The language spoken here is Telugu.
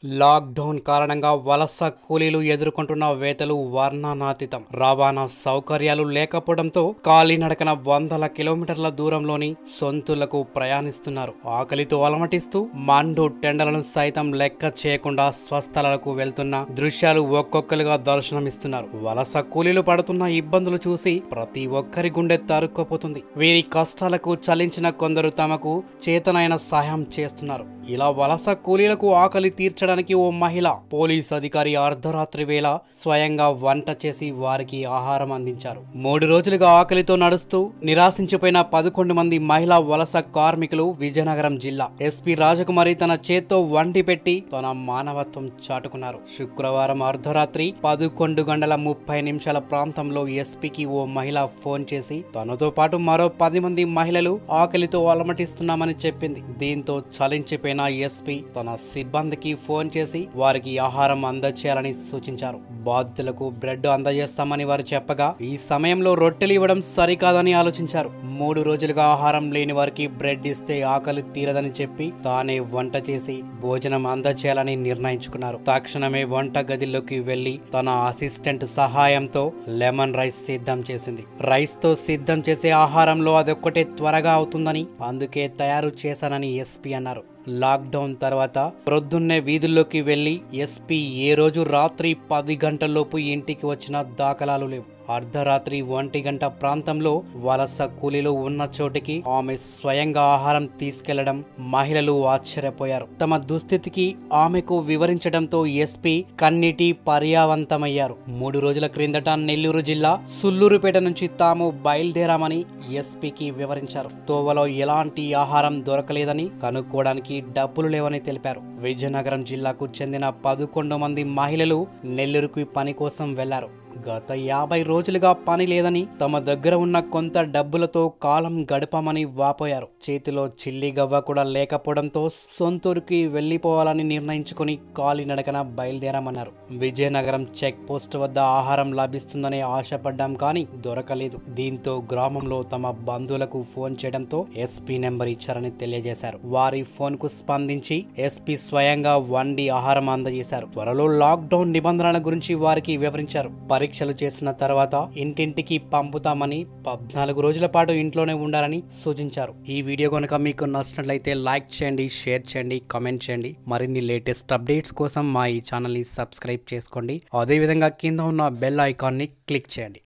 లాక్డౌన్ కారణంగా వలస కూలీలు ఎదుర్కొంటున్న వేతలు వర్ణనాతీతం రవాణా సౌకర్యాలు లేకపోవడంతో కాలినడకన వందల కిలోమీటర్ల దూరంలోని సొంతులకు ప్రయాణిస్తున్నారు ఆకలితో అలమటిస్తూ మండు టెండలను సైతం లెక్క చేయకుండా స్వస్థలాలకు వెళ్తున్న దృశ్యాలు ఒక్కొక్కరుగా దర్శనమిస్తున్నారు వలస కూలీలు పడుతున్న ఇబ్బందులు చూసి ప్రతి ఒక్కరి గుండె తరుక్కుపోతుంది వీరి కష్టాలకు చలించిన కొందరు తమకు చేతనైన సహాయం చేస్తున్నారు ఇలా వలస కూలీలకు ఆకలి తీర్చడానికి ఓ మహిళ పోలీస్ అధికారి అర్ధరాత్రి వేళ స్వయంగా వంట చేసి వారికి ఆహారం అందించారు మూడు రోజులుగా ఆకలితో నడుస్తూ నిరాశించిపోయిన పదకొండు మంది మహిళా వలస కార్మికులు విజయనగరం జిల్లా ఎస్పీ రాజకుమారి తన చేత్తో వండి పెట్టి తన మానవత్వం చాటుకున్నారు శుక్రవారం అర్ధరాత్రి పదకొండు గంటల ముప్పై నిమిషాల ప్రాంతంలో ఎస్పీకి ఓ మహిళ ఫోన్ చేసి తనతో పాటు మరో పది మంది మహిళలు ఆకలితో అలమటిస్తున్నామని చెప్పింది దీంతో చలించిపోయిన ఎస్పీ తన సిబ్బందికి ఫోన్ చేసి వారికి ఆహారం అందచేయాలని సూచించారు బాధితులకు బ్రెడ్ అందజేస్తామని వారు చెప్పగా ఈ సమయంలో రొట్టెలు ఇవ్వడం సరికాదని ఆలోచించారు మూడు రోజులుగా ఆహారం లేని వారికి బ్రెడ్ ఇస్తే ఆకలి తీరదని చెప్పి తానే వంట చేసి భోజనం అందచేయాలని నిర్ణయించుకున్నారు తక్షణమే వంట గదిలోకి వెళ్లి తన అసిస్టెంట్ సహాయంతో లెమన్ రైస్ సిద్ధం చేసింది రైస్ తో సిద్ధం చేసే ఆహారంలో అదొక్కటే త్వరగా అవుతుందని అందుకే తయారు చేశానని ఎస్పీ అన్నారు లాక్డౌన్ తర్వాత ప్రొద్దున్నే వీధుల్లోకి వెళ్లి ఎస్పీ ఏ రోజు రాత్రి పది గంటల్లోపు ఇంటికి వచ్చిన దాఖలాలు లేవు అర్ధరాత్రి ఒంటి గంట ప్రాంతంలో వలస కూలీలు ఉన్న చోటికి ఆమె స్వయంగా ఆహారం తీసుకెళ్లడం మహిళలు ఆశ్చర్యపోయారు తమ దుస్థితికి ఆమెకు వివరించడంతో ఎస్పీ కన్నీటి పర్యావంతమయ్యారు మూడు రోజుల క్రిందట నెల్లూరు జిల్లా సుల్లూరుపేట నుంచి తాము బయలుదేరామని ఎస్పీకి వివరించారు తోవలో ఎలాంటి ఆహారం దొరకలేదని కనుక్కోవడానికి డబ్బులు లేవని తెలిపారు విజయనగరం జిల్లాకు చెందిన పదకొండు మంది మహిళలు నెల్లూరుకు పని కోసం వెళ్లారు గత యాభై రోజులుగా పని లేదని తమ దగ్గర ఉన్న కొంత డబ్బులతో కాలం గడపమని వాపోయారు చేతిలో చిల్లి గవ్వ కూడా లేకపోవడంతో సొంతూరుకి వెళ్లిపోవాలని నిర్ణయించుకుని కాలినడకన బయలుదేరామన్నారు విజయనగరం చెక్ పోస్ట్ వద్ద ఆహారం లభిస్తుందని ఆశపడ్డాం కానీ దొరకలేదు దీంతో గ్రామంలో తమ బంధువులకు ఫోన్ చేయడంతో ఎస్పీ నెంబర్ ఇచ్చారని తెలియజేశారు వారి ఫోన్ కు స్పందించి ఎస్పీ స్వయంగా వండి ఆహారం అందజేశారు త్వరలో లాక్డౌన్ నిబంధనల గురించి వారికి వివరించారు పరీక్షలు చేసిన తర్వాత ఇంటింటికి పంపుతామని పద్నాలుగు రోజుల పాటు ఇంట్లోనే ఉండాలని సూచించారు ఈ వీడియో కనుక మీకు నచ్చినట్లయితే లైక్ చేయండి షేర్ చేయండి కామెంట్ చేయండి మరిన్ని లేటెస్ట్ అప్డేట్స్ కోసం మా ఈ ఛానల్ని సబ్స్క్రైబ్ చేసుకోండి అదేవిధంగా కింద ఉన్న బెల్ ఐకాన్ని క్లిక్ చేయండి